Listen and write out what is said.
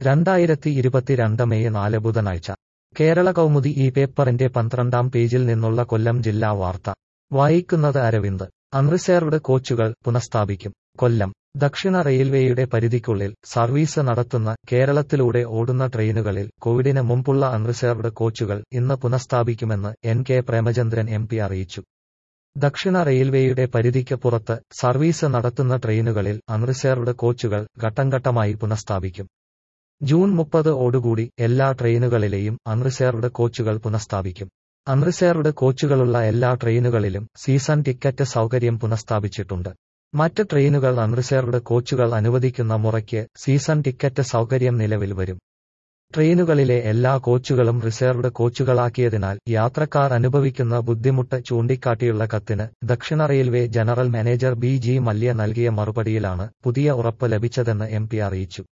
രണ്ടായിരത്തി ഇരുപത്തിരണ്ട് മെയ് നാല് ബുധനാഴ്ച കേരള കൗമുദി ഈ പേപ്പറിന്റെ പന്ത്രണ്ടാം പേജിൽ നിന്നുള്ള കൊല്ലം ജില്ലാ വാർത്ത വായിക്കുന്നത് അരവിന്ദ് അൺറിസർവ്ഡ് കോച്ചുകൾ പുനഃസ്ഥാപിക്കും കൊല്ലം ദക്ഷിണ റെയിൽവേയുടെ പരിധിക്കുള്ളിൽ സർവീസ് നടത്തുന്ന കേരളത്തിലൂടെ ഓടുന്ന ട്രെയിനുകളിൽ കോവിഡിന് മുമ്പുള്ള അൺറിസർവ്ഡ് കോച്ചുകൾ ഇന്ന് പുനഃസ്ഥാപിക്കുമെന്ന് N K Premachandran M P അറിയിച്ചു ദക്ഷിണ റെയിൽവേയുടെ പരിധിക്ക് പുറത്ത് സർവീസ് നടത്തുന്ന ട്രെയിനുകളിൽ അൺറിസർവ്ഡ് കോച്ചുകൾ ഘട്ടംഘട്ടമായി പുനഃസ്ഥാപിക്കും ജൂൺ മുപ്പത് ഓടുകൂടി എല്ലാ ട്രെയിനുകളിലെയും അൺറിസർവ്ഡ് കോച്ചുകൾ പുനഃസ്ഥാപിക്കും അൺറിസർവ്ഡ് കോച്ചുകളുള്ള എല്ലാ ട്രെയിനുകളിലും സീസൺ ടിക്കറ്റ് സൗകര്യം പുനഃസ്ഥാപിച്ചിട്ടുണ്ട് മറ്റ് ട്രെയിനുകൾ അൺറിസർവ്ഡ് കോച്ചുകൾ അനുവദിക്കുന്ന മുറയ്ക്ക് സീസൺ ടിക്കറ്റ് സൗകര്യം നിലവിൽ വരും ട്രെയിനുകളിലെ എല്ലാ കോച്ചുകളും റിസർവ്ഡ് കോച്ചുകളാക്കിയതിനാൽ യാത്രക്കാർ അനുഭവിക്കുന്ന ബുദ്ധിമുട്ട് ചൂണ്ടിക്കാട്ടിയുള്ള കത്തിന് ദക്ഷിണ railway general manager B G Mallya നൽകിയ മറുപടിയിലാണ് പുതിയ ഉറപ്പ് ലഭിച്ചതെന്ന് എം പി അറിയിച്ചു